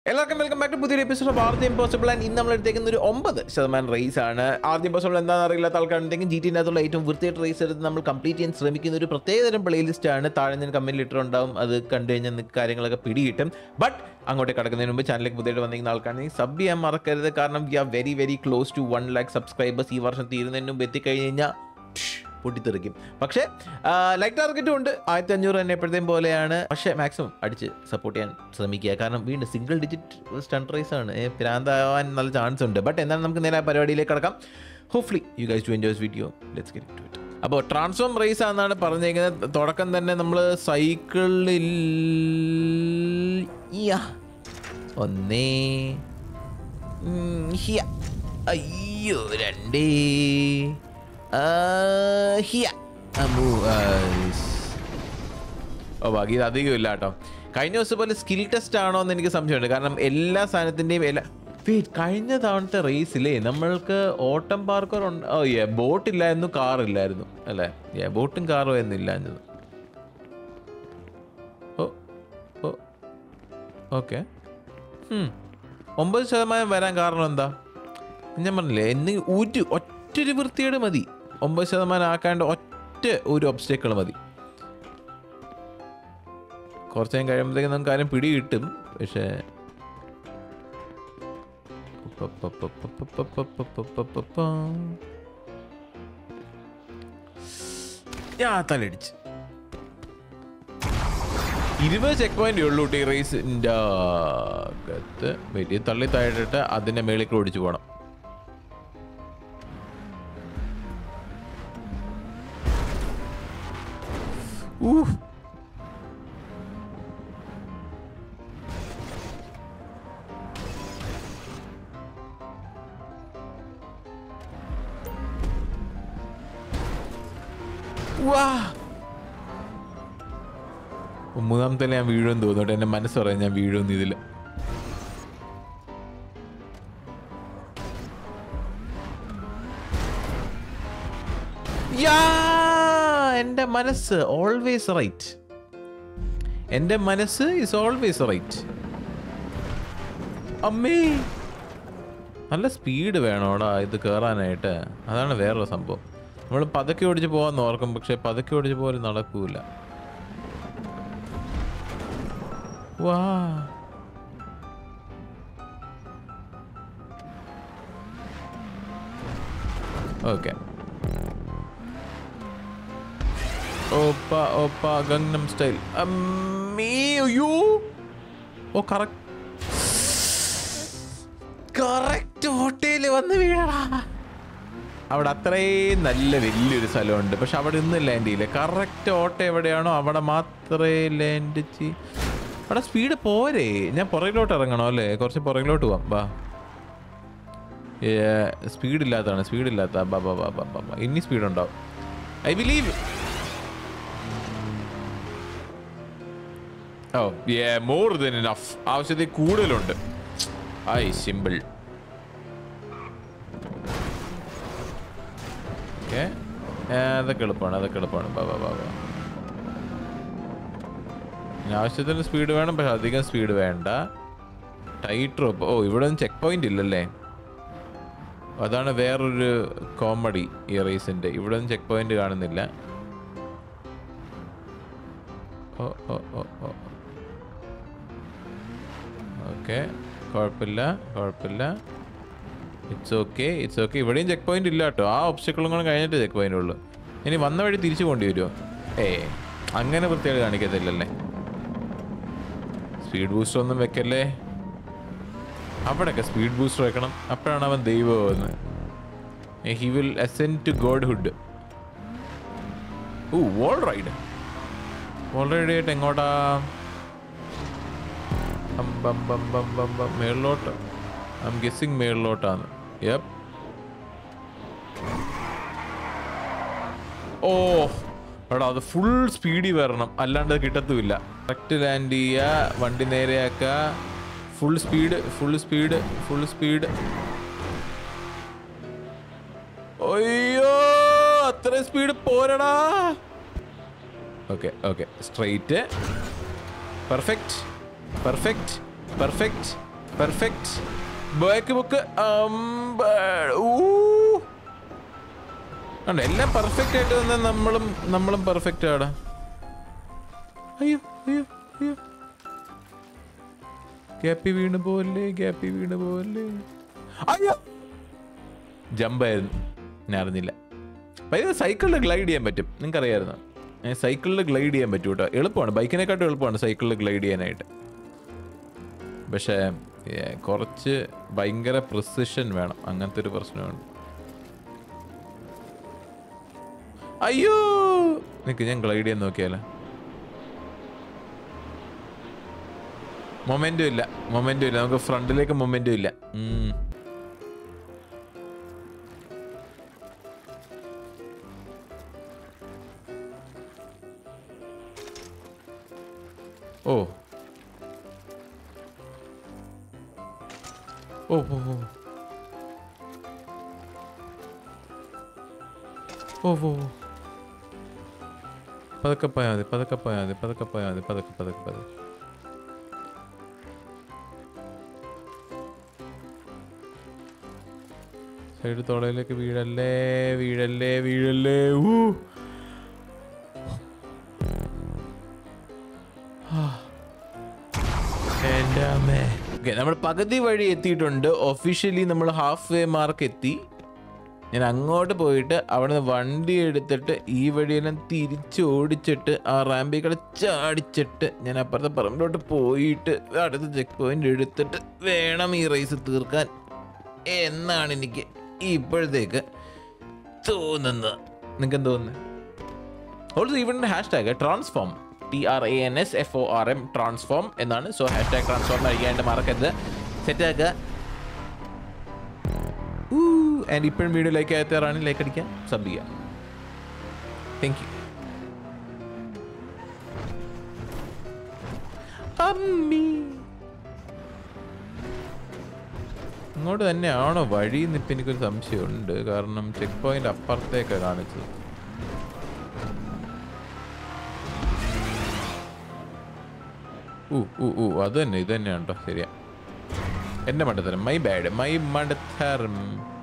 എല്ലാവർക്കും welcome back to പുതിയൊരു episode of ആർത്തി ഇമ്പോസിബിൾ ആൻഡ് ഇന്ന് നമ്മൾ എടുത്തേക്കുന്ന ഒരു ഒമ്പത് ശതമാനം റേസ് ആണ് ആർത്തി ഇമ്പോസിബിൾ എന്താണെന്ന് അറിയില്ലാത്ത ആൾക്കാരുണ്ടെങ്കിൽ ജി ടിനകത്തുള്ള ഏറ്റവും വൃത്തിയായിട്ട് റേസ് എടുത്ത് നമ്മൾ കംപ്ലീറ്റ് ചെയ്യാൻ ശ്രമിക്കുന്ന ഒരു പ്രത്യേകതരം പ്ലേലിസ്റ്റ് ആണ് താഴെ ഞാൻ കമ്പനിയിൽ ഇട്ടുണ്ടാവും അത് കണ്ടു കഴിഞ്ഞാൽ നിങ്ങൾക്ക് കാര്യങ്ങളൊക്കെ പിടികിട്ടും ബട്ട് അങ്ങോട്ട് കിടക്കുന്നതിന് മുമ്പ് ചാനലിലേക്ക് പുതിയതായിട്ട് വന്നിരിക്കുന്ന ആൾക്കാണെങ്കിൽ സബ് ചെയ്യാൻ മറക്കരുത് കാരണം we are very very close to one lakh subscribers ഈ വർഷം തീരുന്നതിന് മുമ്പ് എത്തിക്കഴിഞ്ഞ് കഴിഞ്ഞാൽ പൊട്ടിത്തെറിക്കും പക്ഷേ ലൈക്ക് ടാർഗറ്റും ഉണ്ട് ആയിരത്തി അഞ്ഞൂറ് തന്നെ എപ്പോഴത്തേയും പോലെയാണ് പക്ഷേ മാക്സിമം അടിച്ച് സപ്പോർട്ട് ചെയ്യാൻ ശ്രമിക്കുക കാരണം വീണ്ടും സിംഗിൾ ഡിജിറ്റ് സ്റ്റണ്ട് റൈസ് ആണ് ഏ, ഭ്രാന്താവാൻ നല്ല ചാൻസ് ഉണ്ട് ബട്ട് എന്നാൽ നമുക്ക് നേരെ ആ പരിപാടിയിലേക്ക് കിടക്കാം hopefully you guys to enjoys video let's get to it അപ്പോൾ ട്രാൻസ്ഫോം റേസ് ആണെന്നാണ് പറഞ്ഞേക്കുന്നത് തുടക്കം തന്നെ നമ്മൾ സൈക്കിളിൽ യാ. ഒന്നേ ഉം, ഹിയ. അയ്യോ രണ്ടേ ആ, ഹിയ. അമ്മു, ആ, സ്. ഓ ബാക്കി ഇത് അധികം ഇല്ല കേട്ടോ കഴിഞ്ഞ ദിവസം പോലെ സ്കിൽ ടെസ്റ്റ് ആണോ എന്ന് എനിക്ക് സംശയമുണ്ട് കാരണം എല്ലാ സാധനത്തിൻ്റെയും എല്ലാ Wait, കഴിഞ്ഞ തവണത്തെ റേസിലേ നമ്മൾക്ക് ഓട്ടം പാർക്കർ ഉണ്ട് ഓ ഏ ബോട്ട് ഇല്ലായിരുന്നു കാർ ഇല്ലായിരുന്നു അല്ലേ ഏ ബോട്ടും കാറും ആയിരുന്നു ഇല്ലാഞ്ഞത് ഓ ഓ ഓക്കെ ഒമ്പത് ശതമാനം വരാൻ കാരണം എന്താ ഞാൻ പറഞ്ഞില്ലേ എന്ന് ഒരു ഒറ്റൊരു വൃത്തിയേട് മതി ഒമ്പത് ശതമാനം ആക്കാണ്ട് ഒറ്റ ഒരു ഒബ്സ്റ്റേക്കിൾ മതി കുറച്ച് നേരം കഴിയുമ്പോഴത്തേക്കും നമുക്ക് കാര്യം പിടി കിട്ടും പക്ഷേ ഞാൻ തലടിച്ച് ഇരുപത് ചെക്ക് പോയിന്റ് ഉള്ളൂ ഈ റേസിൻ്റെ അകത്ത് വലിയ തള്ളി താഴെട്ട് അതിന്റെ മേളിൽ ഓടിച്ചു പോകണം ഊഹ് വാ മൂന്നാമത്തെ ഞാൻ വീഴുമെന്ന് തോന്നുന്നു എന്റെ മനസ്സ് പറയാം ഞാൻ വീഴുമെന്ന് ഇതില് യാ എന്റെ മനസ്സ് ഓൾവേസ് റൈറ്റ് എന്റെ മനസ്സ് ഇസ് ഓൾവേസ് റൈറ്റ് അമ്മേ നല്ല സ്പീഡ് വേണോടാ ഇത് കയറാനായിട്ട് അതാണ് വേറൊരു സംഭവം നമ്മൾ പതുക്കെ ഓടിച്ച് പോകാൻ ഓർക്കും പക്ഷെ പതുക്കെ ഓടിച്ച് പോലും നടക്കൂല വാ ഓക്കെ ഓപ്പ ഓപ്പ ഗംഗ്നം സ്റ്റൈൽ അമ്മേ അയ്യോ ഓ കറക്റ്റ് കറക്റ്റ് ഹോട്ടലിൽ വന്ന് വീഴടാ അവിടെ അത്രയും നല്ല വലിയൊരു സ്ഥലമുണ്ട് പക്ഷെ അവിടെ ഇന്നും ലാൻഡ് ചെയ്യില്ല കറക്റ്റ് ഓട്ടോ എവിടെയാണോ അവിടെ മാത്രമേ ലാൻഡ് ചെയ് അവിടെ സ്പീഡ് പോരെ ഞാൻ പുറകിലോട്ട് ഇറങ്ങണോ അല്ലേ കുറച്ച് പുറകിലോട്ട് പോവാം വാ സ്പീഡ് ഇല്ലാത്തതാണ് സ്പീഡ് ഇല്ലാത്ത ബാ ബാ ബാ ബാ ബാ ബാ ഇനി സ്പീഡ് ഉണ്ടാവും I believe oh more than enough ആവശ്യത്തിൽ കൂടുതലുണ്ട് ഐ സിമ്പിൾ ഓക്കെ അതൊക്കെ എളുപ്പമാണ് അതൊക്കെ എളുപ്പമാണ് ബാ ബാ ബാ ബാ ഇനി ആവശ്യത്തിന് സ്പീഡ് വേണം പക്ഷെ അധികം സ്പീഡ് വേണ്ട ടൈറ്റ് ഡ്രോപ്പ് ഓ ഇവിടെ ഒന്നും ചെക്ക് പോയിന്റ് ഇല്ലല്ലേ അതാണ് വേറൊരു കോമഡി ഈ റേസിന്റെ ഇവിടെ ഒന്നും ചെക്ക് പോയിന്റ് കാണുന്നില്ല ഓ ഓ ഓ ഓ ഓക്കെ കുഴപ്പമില്ല കുഴപ്പമില്ല ഇറ്റ്സ് ഓക്കെ ഇറ്റ്സ് ഓക്കെ ഇവിടെയും ചെക്ക് പോയിന്റ് ഇല്ല കേട്ടോ ആ ഒബ്സ്റ്റക്കിളും കൂടെ കഴിഞ്ഞിട്ട് ചെക്ക് പോയിന്റ് ഉള്ളൂ ഇനി വന്ന വഴി തിരിച്ചു പോണ്ടി വരുമോ ഏ അങ്ങനെ വൃത്തിയായിട്ട് കാണിക്കത്തില്ലല്ലേ സ്പീഡ് ബൂസ്റ്റർ ഒന്നും വെക്കല്ലേ അവിടെയൊക്കെ സ്പീഡ് ബൂസ്റ്റർ വെക്കണം അപ്പോഴാണ് അവൻ ദൈവമെന്ന് he will ascend to godhood oh wall ride wall ride ആയിട്ട് എങ്ങോട്ടാ ബം ബം ബം ബം ബം ബം മേളിലോട്ട് ഐ എം ഗെസ്സിങ് മേളിലോട്ടാണ് യപ്പ് ഓ എടാ അത് ഫുൾ സ്പീഡിൽ വരണം അല്ലാണ്ട് അത് കിട്ടത്തുമില്ല കറക്റ്റ് ലാൻഡ് ചെയ്യുക വണ്ടി നേരെയാക്കുക full speed full speed full speed അയ്യോ അത്ര സ്പീഡ് പോരടാ okay okay straight perfect perfect perfect perfect ബാക്ക് ബുക്ക് ഉണ്ട് എല്ലാം പെർഫെക്റ്റ് ആയിട്ട് തന്നെ നമ്മളും നമ്മളും പെർഫെക്റ്റ് ആടാ അയ്യോ അയ്യോ അയ്യോ ഗ്യാപ്പി വീണ് പോവല്ലേ ഗ്യാപ്പി വീണ് പോവല്ലേ അയ്യോ ജമ്പായിരുന്നു ഞാൻ അറിഞ്ഞില്ല പയ്യ സൈക്കിളിൽ ഗ്ലൈഡ് ചെയ്യാൻ പറ്റും നിങ്ങൾക്ക് അറിയാമായിരുന്നു സൈക്കിളിൽ ഗ്ലൈഡ് ചെയ്യാൻ പറ്റും കേട്ടോ എളുപ്പമാണ് ബൈക്കിനെക്കാട്ടും എളുപ്പമാണ് സൈക്കിളിൽ ഗ്ലൈഡ് ചെയ്യാനായിട്ട് പക്ഷേ ഏ, കുറച്ച് ഭയങ്കര പ്രിസിഷൻ വേണം അങ്ങനത്തെ ഒരു പ്രശ്നമുണ്ട് അയ്യോ നിക്ക് ഞാൻ ഗ്ലൈഡ് ചെയ്യാൻ നോക്കിയാലോ മൊമെന്റും ഇല്ല മൊമെന്റും ഇല്ല നമുക്ക് ഫ്രണ്ടിലേക്ക് മൊമെന്റും ഇല്ല ഉം. ഓ ഓ ഓ ഓ ഓ ഓ ഓ. പതുക്കെ പോയാൽ മതി പതുക്കെ പോയാൽ മതി പതുക്കെ പോയാൽ മതി പതുക്കെ പതുക്കെ പതുക്കെ സൈഡ് തോളയിലേക്ക് വീഴല്ലേ വീഴല്ലേ വീഴല്ലേ ഊ എൻ്റെ അമ്മേ ഓക്കെ നമ്മൾ പകുതി വഴി എത്തിയിട്ടുണ്ട് ഒഫീഷ്യലി നമ്മൾ ഹാഫ് വേ മാർക്ക് എത്തി ഞാൻ അങ്ങോട്ട് പോയിട്ട് അവിടെ നിന്ന് വണ്ടി എടുത്തിട്ട് ഈ വഴിയെല്ലാം തിരിച്ച് ഓടിച്ചിട്ട് ആ റാമ്പിൽ കൂടെ ചാടിച്ചിട്ട് ഞാൻ അപ്പുറത്തെ പറമ്പിലോട്ട് പോയിട്ട് അടുത്ത ചെക്ക് പോയിന്റ് എടുത്തിട്ട് വേണം ഈ റേസ് തീർക്കാൻ എന്നാണ് എനിക്ക് ഇപ്പോഴത്തേക്ക് തോന്നുന്നത് നിങ്ങൾക്ക് എന്ത് തോന്നുന്നത് also even hashtag transform T R A N S F O R M transform എന്നാണ് സോ ഹാഷ് ടാഗ് ട്രാൻസ്ഫോം അഴിയാണ്ട് മറക്കരുത് സെറ്റാക്കുക ആൻഡ് ഇപ്പോഴും വീഡിയോ ലൈക്ക് ആയത്താറാണ് ലൈക്ക് അടിക്കുക സബ് ചെയ്യുക താങ്ക് യു അമ്മി ഇങ്ങോട്ട് തന്നെയാണോ വഴി എന്നിപ്പോൾ എനിക്കൊരു സംശയമുണ്ട് കാരണം ചെക്ക് പോയിന്റ് അപ്പുറത്തേക്കാണ് കാണിച്ചത് ഊ ഊ ഊ അത് തന്നെ ഇത് തന്നെയാണ് കേട്ടോ ശരിയാ എന്റെ മണ്ടത്തരം മൈ ബാഡ് മൈ മണ്ടത്തരം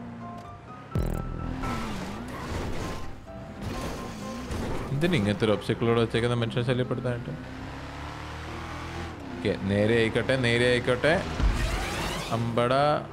എന്തിനാ ഇങ്ങനത്തെ ഒരു ഒബ്സ്റ്റക്കിളോട് വെച്ചേക്കുന്ന മനുഷ്യനെ ശല്യപ്പെടുത്താനായിട്ട് ഓക്കെ നേരെ ആയിക്കോട്ടെ നേരെ ആയിക്കോട്ടെ അമ്പട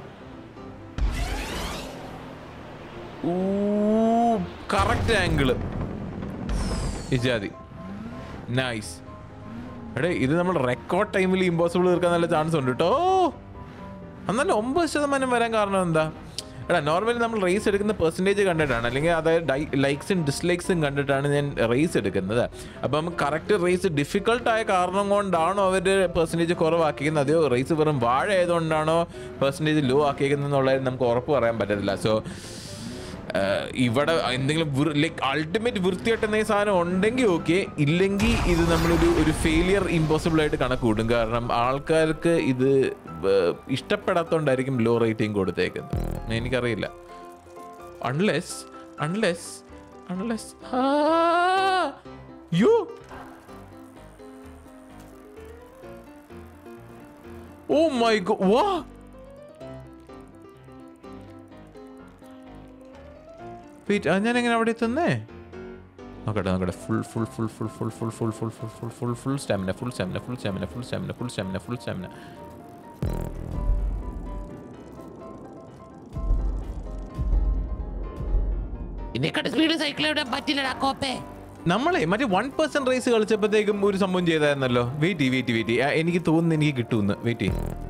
കറക്റ്റ് ആംഗിള് ഇജാതി നൈസ് എടേ ഇത് നമ്മൾ റെക്കോർഡ് ടൈമിൽ ഇമ്പോസിബിൾ തീർക്കാൻ നല്ല ചാൻസ് ഉണ്ട് കേട്ടോ എന്നാൽ ഒമ്പത് ശതമാനം വരാൻ കാരണം എന്താ എടാ നോർമലി നമ്മൾ റേസ് എടുക്കുന്ന പെർസെൻറ്റേജ് കണ്ടിട്ടാണ് അല്ലെങ്കിൽ അതായത് ലൈക്സും ഡിസ്ലൈക്സും കണ്ടിട്ടാണ് ഞാൻ റേസ് എടുക്കുന്നത് അപ്പം കറക്റ്റ് റേസ് ഡിഫിക്കൾട്ട് ആയ കാരണം കൊണ്ടാണോ അവർ പെർസെൻറ്റേജ് കുറവാക്കിയിരിക്കുന്നത് അതെയോ റേസ് വെറും വാഴ ആയതുകൊണ്ടാണോ പെർസെൻറ്റേജ് ലോ ആക്കിയിരിക്കുന്നത് എന്നുള്ളത് നമുക്ക് ഉറപ്പ് പറയാൻ പറ്റത്തില്ല സോ ഏഹ് ഇവിടെ എന്തെങ്കിലും ലൈക്ക് അൾട്ടിമേറ്റ് വൃത്തിയായിട്ടുന്ന ഈ സാധനം ഉണ്ടെങ്കിൽ ഓക്കെ ഇല്ലെങ്കിൽ ഇത് നമ്മളൊരു ഒരു ഫെയിലിയർ ഇമ്പോസിബിൾ ആയിട്ട് കണക്ക് കൂട്ടും കാരണം ആൾക്കാർക്ക് ഇത് ഏഹ് ഇഷ്ടപ്പെടാത്തോണ്ടായിരിക്കും ലോ റേറ്റിംഗ് കൊടുത്തേക്കുന്നത് എനിക്കറിയില്ല unless unless unless yo oh my god വാ വെയിറ്റ് അത് ഞാൻ എങ്ങനെ അവിടെ എത്തുന്നേ നോക്കട്ടെ നോക്കട്ടെ full full full full full full full full full full full full stamina full stamina full stamina full stamina full stamina full stamina ഇതിനെക്കാട്ട് speed cycle ഇടാൻ പറ്റില്ലടാ കോപ്പേ നമ്മളെ മറ്റേ വൺ പെർസെന്റ് റേസ് കളിച്ചപ്പോഴത്തേക്കും ഒരു സംഭവം ചെയ്തായിരുന്നല്ലോ വെയിറ്റ് വെയിറ്റ് വെയിറ്റ് എനിക്ക് തോന്നുന്നു എനിക്ക് കിട്ടുമെന്ന് വെയിറ്റ്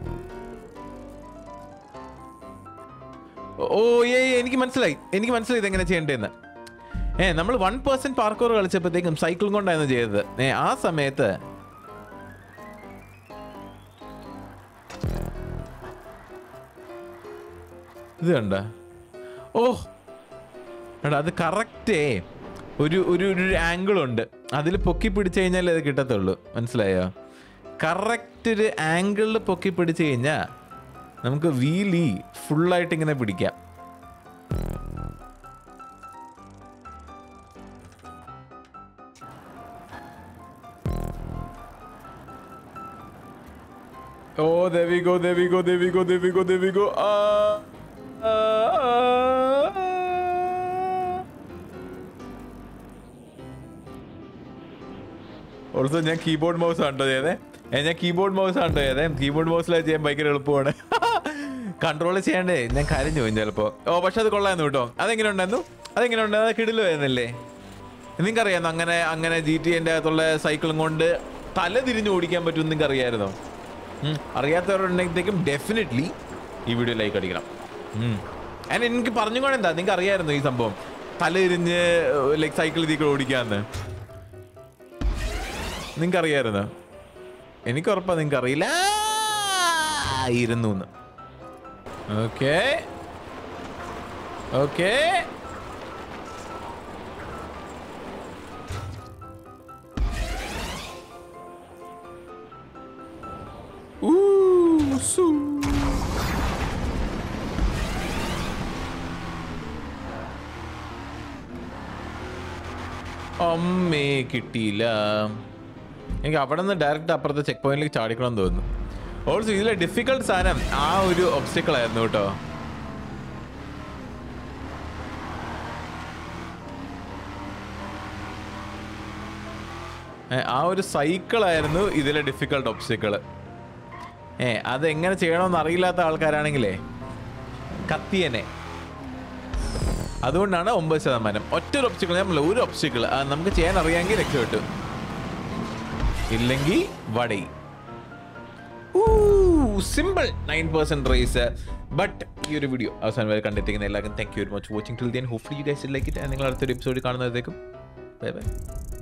ഓ ഏ എനിക്ക് മനസ്സിലായി എനിക്ക് മനസ്സിലായി ഇതെങ്ങനെ ചെയ്യേണ്ടതെന്ന് ഏ നമ്മൾ വൺ പെർസെന്റ് പാർക്കോർ കളിച്ചപ്പോഴത്തേക്കും സൈക്കിളും കൊണ്ടായിരുന്നു ചെയ്തത് ഏ ആ സമയത്ത് ഇത് കണ്ട ഓ എടാ അത് കറക്റ്റേ ഒരു ഒരു ഒരു ആംഗിൾ ഉണ്ട് അതിൽ പൊക്കി പിടിച്ചു കഴിഞ്ഞാൽ അത് കിട്ടത്തുള്ളൂ മനസ്സിലായോ കറക്റ്റ് ഒരു ആംഗിളിൽ പൊക്കി പിടിച്ചു കഴിഞ്ഞാൽ നമുക്ക് വീലി ഫുള്ളായിട്ട് ഇങ്ങനെ പിടിക്കാം ഓ ദേവികോ ദേവികോ ദേവികോ ദേവികോ ദേവികോ ആ ആ, ആ. ഓൾസോ ഞാൻ കീബോർഡ് മൗസ് ആണ്ടോ ചെയ്തേ ഏ, ഞാൻ കീബോർഡ് മൗസ് ആണ്ടോ ചെയ്തേ കീബോർഡ് മൗസിൽ ചെയ്യാൻ ഭയങ്കര എളുപ്പമാണ് കൺട്രോൾ ചെയ്യണ്ടേ ഞാൻ കരഞ്ഞു പോയി ചിലപ്പോ ഓ പക്ഷെ അത് കൊള്ളായിരുന്നു കേട്ടോ അതെങ്ങനെ ഉണ്ടായിരുന്നു അതെങ്ങനെ ഉണ്ടായിരുന്നു അത് കിടിലുമായിരുന്നില്ലേ നിങ്ങൾക്കറിയാമോ അങ്ങനെ അങ്ങനെ ജി ടി എൻ്റെ അകത്തുള്ള സൈക്കിളും കൊണ്ട് തല തിരിഞ്ഞ് ഓടിക്കാൻ പറ്റും നിങ്ങൾക്ക് അറിയാമായിരുന്നോ ഉം. അറിയാത്തവരുണ്ടെങ്കിലേക്കും ഡെഫിനറ്റ്ലി ഈ വീഡിയോ ലൈക്ക് അടിക്കണം അതിന് എനിക്ക് പറഞ്ഞുകൊണ്ട് എന്താ നിങ്ങൾക്ക് അറിയാമായിരുന്നു ഈ സംഭവം തല തിരിഞ്ഞ് ലൈക്ക് സൈക്കിൾ ഇതിൽ ഓടിക്കാന്ന് നിങ്ങൾക്ക് അറിയാമായിരുന്നോ എനിക്ക് ഉറപ്പാ നിങ്ങൾക്ക് അറിയില്ല ഇരുന്നു ഓക്കെ ഓക്കെ Ooh, su. അമ്മേ കിട്ടിയില്ല എനിക്ക് അവിടെ നിന്ന് ഡയറക്റ്റ് അപ്പുറത്തെ ചെക്ക് പോയിന്റിലേക്ക് ചാടിക്കണം തോന്നുന്നു ഓൾസോ ഇതിലെ ഡിഫിക്കൽട്ട് സാധനം ആ ഒരു ഒബ്സ്റ്റക്കിൾ ആയിരുന്നു കേട്ടോ ഏ, ആ ഒരു സൈക്കിൾ ആയിരുന്നു ഇതിലെ ഡിഫിക്കൽട്ട് ഒബ്സ്റ്റക്കിള് ഏ അത് എങ്ങനെ ചെയ്യണമെന്ന് അറിയില്ലാത്ത ആൾക്കാരാണെങ്കിലേ കത്തിയനെ അതുകൊണ്ടാണ് ഒമ്പത് ശതമാനം ഒറ്റ ഒരു ഒബ്സ്റ്റിക്കിൾ നമ്മൾ ഒരു ഒബ്സ്റ്റിക്കിൾ നമുക്ക് ചെയ്യാൻ അറിയാമെങ്കിൽ രക്ഷപ്പെട്ടു ഇല്ലെങ്കിൽ വടൈ simple nine percent race but ഈ ഒരു വീഡിയോ അവസാനം വരെ കണ്ടെത്തിക്കുന്ന എല്ലാവർക്കും thank you very much watching till then hopefully you guys like it നിങ്ങൾ അടുത്തൊരു എപ്പിസോഡ് കാണുന്നതേക്കും ബൈ ബൈ